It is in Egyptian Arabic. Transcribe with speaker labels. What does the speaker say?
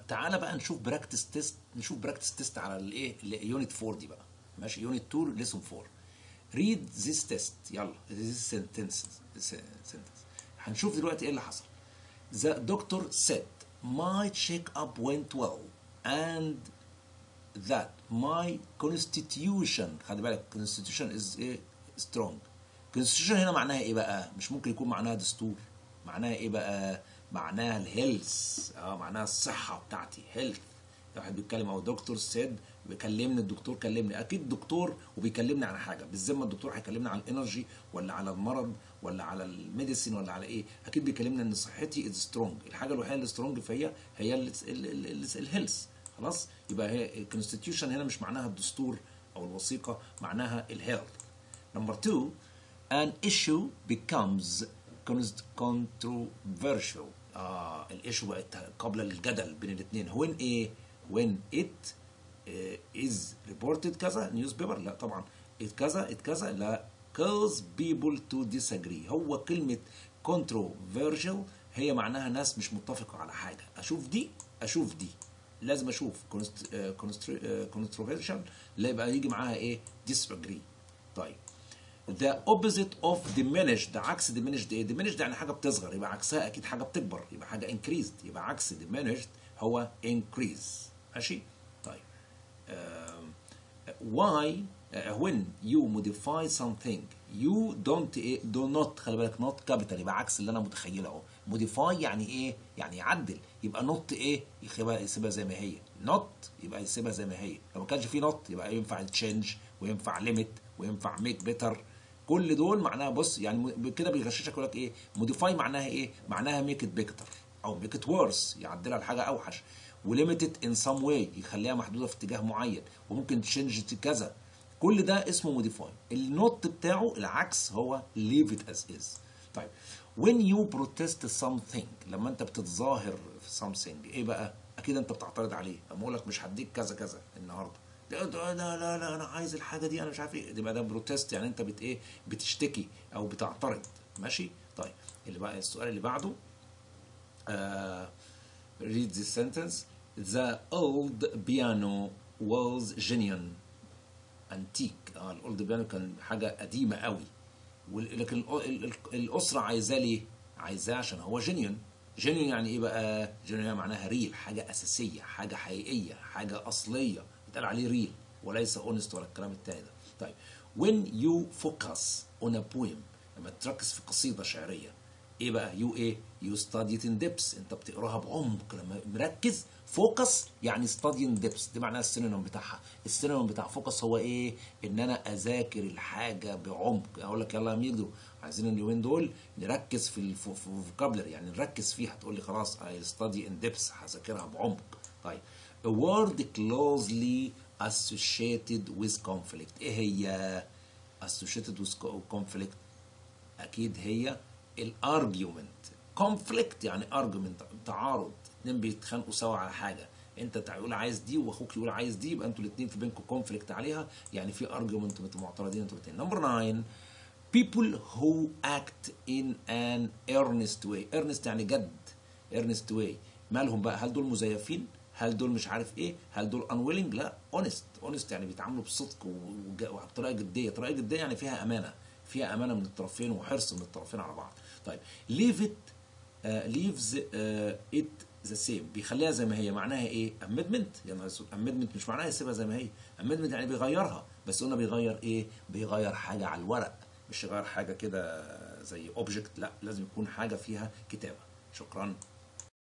Speaker 1: تعالى بقى نشوف براكتس تيست نشوف براكتس تيست على الايه يونت 4 دي بقى ماشي يونت 2 ليسون 4 read this test يلا this sentence sentence هنشوف دلوقتي ايه اللي حصل the doctor said my check-up went well and that my constitution خلي بالك constitution is ايه strong constitution هنا معناها ايه بقى مش ممكن يكون معناها دستور معناها ايه بقى معناها الهيلث اه معناها الصحه بتاعتي هيلث واحد بيتكلم او دكتور سيد بيكلمني الدكتور كلمني اكيد دكتور وبيكلمني عن حاجه بالذمه الدكتور هيكلمني عن الانرجي ولا على المرض ولا على الميديسين ولا على ايه اكيد بيكلمني ان صحتي از سترونج الحاجه الوحيده اللي سترونج فيا هي الهيلث خلاص يبقى هي الكونستيتيوشن هنا مش معناها الدستور او الوثيقه معناها الهيلث نمبر 2 an issue becomes controversial اه الايشو بقت قبل الجدل بين الاثنين when ايه when it uh, is reported كذا نيوز بيبر لا طبعا it كذا it كذا لا cause people to disagree هو كلمة controversial هي معناها ناس مش متفقة على حاجة أشوف دي أشوف دي لازم أشوف controversial لا يبقى يجي معاها إيه disagree طيب the opposite of diminished عكس diminished ايه diminished يعني حاجه بتصغر يبقى عكسها اكيد حاجه بتكبر يبقى حاجه increased يبقى عكس diminished هو increase ماشي طيب uh, why uh, when you modify something you don't eh, do not خلي بالك not capital يبقى عكس اللي انا متخيله اهو modify يعني ايه يعني يعدل يبقى not ايه يسيبها يسيبها زي ما هي not يبقى يسيبها زي ما هي لو ما كانش في not يبقى ينفع change وينفع limit وينفع make better كل دول معناها بص يعني كده بيغششك يقول لك ايه موديفاي معناها ايه معناها ميك ات بيكتر او ميك ات ورس يعدلها لحاجه اوحش وليميتد ان سام واي يخليها محدوده في اتجاه معين وممكن تشنج كذا كل ده اسمه موديفاي النوت بتاعه العكس هو ليف ات از از طيب when you protest something لما انت بتتظاهر في something ايه بقى اكيد انت بتعترض عليه اما اقول لك مش هديك كذا كذا النهارده لا لا لا لا انا عايز الحاجه دي انا مش عارف ايه يبقى ده بروتست يعني انت بت ايه بتشتكي او بتعترض ماشي طيب اللي بقى السؤال اللي بعده uh, read this sentence the old piano was genuine antique اه الاولد بيانو كان حاجه قديمه قوي لكن الاسره عايزاه ليه؟ عايزاه عشان هو جينيون جينيون يعني ايه بقى؟ جينيون معناها ريل حاجه اساسيه حاجه حقيقيه حاجه اصليه يتقال عليه ريل وليس اونست ولا الكلام التاني ده طيب when you focus on a poem لما تركز في قصيده شعريه ايه بقى يو ايه يو study it in depth انت بتقراها بعمق لما مركز فوكس يعني study in depth دي معناها السينونيم بتاعها السينونيم بتاع فوكس هو ايه ان انا اذاكر الحاجه بعمق اقول لك يلا يا ميدو عايزين اليومين دول نركز في الفوكابلري يعني نركز فيها تقول لي خلاص I study in depth هذاكرها بعمق طيب a word closely associated with conflict ايه هي associated with conflict اكيد هي الارجيومنت conflict يعني argument تعارض اتنين بيتخانقوا سوا على حاجه انت تقول عايز دي واخوك يقول عايز دي يبقى انتوا الاثنين في بينكم كونفليكت عليها يعني في ارجيومنت انتوا معترضين انتوا الاثنين نمبر 9 people who act in an earnest way earnest يعني جد earnest way مالهم بقى هل دول مزيفين هل دول مش عارف ايه هل دول unwilling لا honest honest يعني بيتعاملوا بصدق وبطريقه جديه طريقه جديه يعني فيها امانه فيها امانه من الطرفين وحرص من الطرفين على بعض طيب leave it uh, leaves uh, it ذا سيم بيخليها زي ما هي معناها ايه امندمنت يا نهار اسود امندمنت مش معناها يسيبها زي ما هي امندمنت يعني بيغيرها بس قلنا بيغير ايه بيغير حاجه على الورق مش يغير حاجه كده زي اوبجكت لا لازم يكون حاجه فيها كتابه شكرا